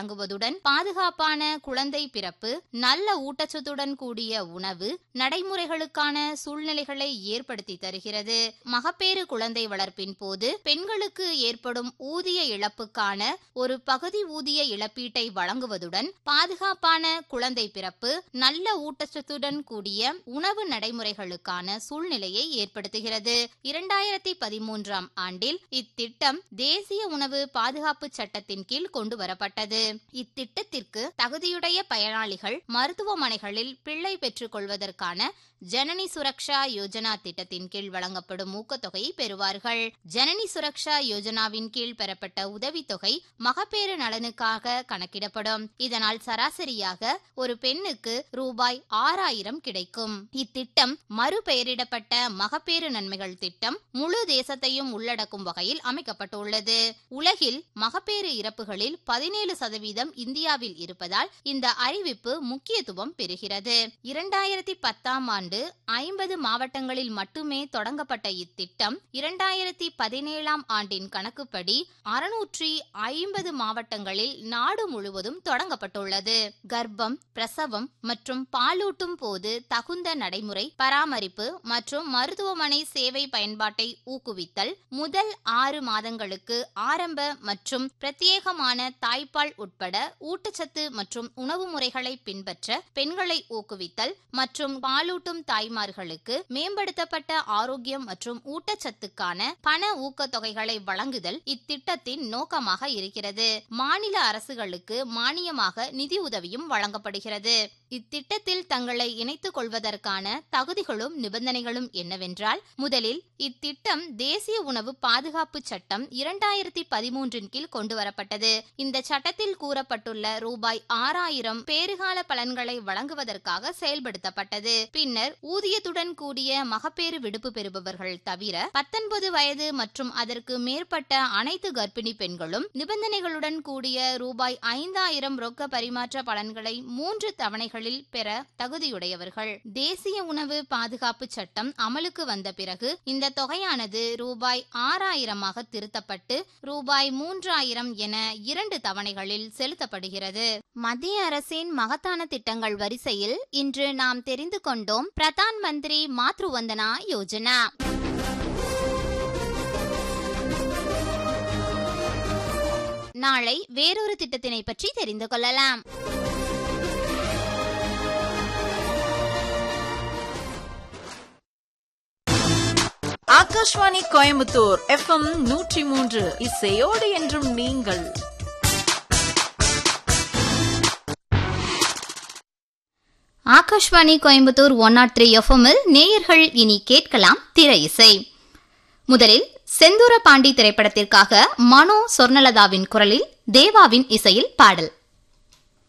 வழங்குவதுடன் பாதுகாப்பான குழந்தை பிறப்பு நல்ல ஊட்டச்சத்துடன் கூடிய உணவு நடைமுறைகளுக்கான சூழ்நிலைகளை ஏற்படுத்தி தருகிறது மகப்பேறு குழந்தை வளர்ப்பின் போது பெண்களுக்கு ஏற்படும் ஊதிய இழப்புக்கான ஒரு பகுதி ஊதிய இழப்பீட்டை வழங்குவதுடன் பாதுகாப்பான குழந்தை பிறப்பு நல்ல ஊட்டச்சத்துடன் கூடிய உணவு நடைமுறைகளுக்கான சூழ்நிலையை ஏற்படுத்துகிறது இரண்டாயிரத்தி பதிமூன்றாம் ஆண்டில் இத்திட்டம் தேசிய உணவு பாதுகாப்பு சட்டத்தின் கீழ் கொண்டு வரப்பட்டது இத்திட்டத்திற்கு தகுதியுடைய பயனாளிகள் மருத்துவமனைகளில் பிள்ளை பெற்றுக் கொள்வதற்கான ஜனனி சுரக்ஷா யோஜனா திட்டத்தின் கீழ் வழங்கப்படும் ஊக்கத்தொகையை பெறுவார்கள் ஜனனி சுரக்ஷா யோஜனாவின் கீழ் பெறப்பட்ட உதவித்தொகை மகப்பேறு நலனுக்காக கணக்கிடப்படும் இதனால் சராசரியாக ஒரு பெண்ணுக்கு ரூபாய் ஆறாயிரம் கிடைக்கும் இத்திட்டம் மறுபெயரிடப்பட்ட மகப்பேறு நன்மைகள் திட்டம் முழு தேசத்தையும் உள்ளடக்கும் வகையில் அமைக்கப்பட்டுள்ளது உலகில் மகப்பேறு இறப்புகளில் பதினேழு சதவீதம் இந்தியாவில் இருப்பதால் இந்த அறிவிப்பு முக்கியத்துவம் பெறுகிறது இரண்டாயிரத்தி பத்தாம் ஆண்டு ஐம்பது மாவட்டங்களில் மட்டுமே தொடங்கப்பட்ட இத்திட்டம் இரண்டாயிரத்தி பதினேழாம் ஆண்டின் கணக்குப்படி அறுநூற்றி ஐம்பது மாவட்டங்களில் நாடு முழுவதும் தொடங்கப்பட்டுள்ளது கர்ப்பம் பிரசவம் மற்றும் பாலூட்டும் போது தகுந்த நடைமுறை பராமரிப்பு மற்றும் மருத்துவமனை சேவை பயன்பாட்டை ஊக்குவித்தல் முதல் ஆறு மாதங்களுக்கு ஆரம்ப மற்றும் பிரத்யேகமான தாய்ப்பால் உட்பட ஊட்டச்சத்து மற்றும் உணவு முறைகளை பின்பற்ற பெண்களை ஊக்குவித்தல் மற்றும் பாலூட்டும் தாய்மார்களுக்கு மேம்படுத்தப்பட்ட ஆரோக்கியம் மற்றும் ஊட்டச்சத்துக்கான பண ஊக்கத்தொகைகளை வழங்குதல் இத்திட்டத்தின் நோக்கமாக இருக்கிறது மாநில அரசுகளுக்கு மானியமாக நிதி உதவியும் வழங்கப்படுகிறது இத்திட்டத்தில் தங்களை இணைத்துக் கொள்வதற்கான தகுதிகளும் நிபந்தனைகளும் என்னவென்றால் முதலில் இத்திட்டம் தேசிய உணவு பாதுகாப்பு சட்டம் இரண்டாயிரத்தி பதிமூன்றின் கீழ் கொண்டு வரப்பட்டது இந்த சட்டத்தில் கூறப்பட்டுள்ள ரூபாய் ஆறாயிரம் பேறுகால பலன்களை வழங்குவதற்காக செயல்படுத்தப்பட்டது பின்னர் ஊதியத்துடன் கூடிய மகப்பேறு விடுப்பு பெறுபவர்கள் தவிர பத்தொன்பது வயது மற்றும் அதற்கு மேற்பட்ட அனைத்து கர்ப்பிணி பெண்களும் நிபந்தனைகளுடன் கூடிய ரூபாய் ஐந்தாயிரம் ரொக்க பரிமாற்ற பலன்களை மூன்று தவணைகளில் பெற தகுதியுடையவர்கள் தேசிய உணவு பாதுகாப்பு சட்டம் அமலுக்கு வந்த பிறகு இந்த தொகையானது ரூபாய் ஆறாயிரமாக திருத்தப்பட்டு ரூபாய் மூன்றாயிரம் என இரண்டு தவணைகளில் செலுத்தப்படுகிறது மத்திய அரசின் மகத்தான திட்டங்கள் வரிசையில் இன்று நாம் தெரிந்து கொண்டோம் பிரதான் மந்திரி மாத்ருவந்தனா யோஜனா நாளை வேறொரு திட்டத்தினை பற்றி தெரிந்து கொள்ளலாம் ஆகாஷ்வாணி கோயம்புத்தூர் எஃப்எம் நூற்றி மூன்று இசையோடு என்றும் நீங்கள் Akashvani Coimbatore one nought three எஃப்எம்மில் நேயர்கள் இனி கேட்கலாம் திரை இசை முதலில் செந்தூர பாண்டி திரைப்படத்திற்காக மனோ சொர்ணலதாவின் குரலில் தேவாவின் இசையில் பாடல்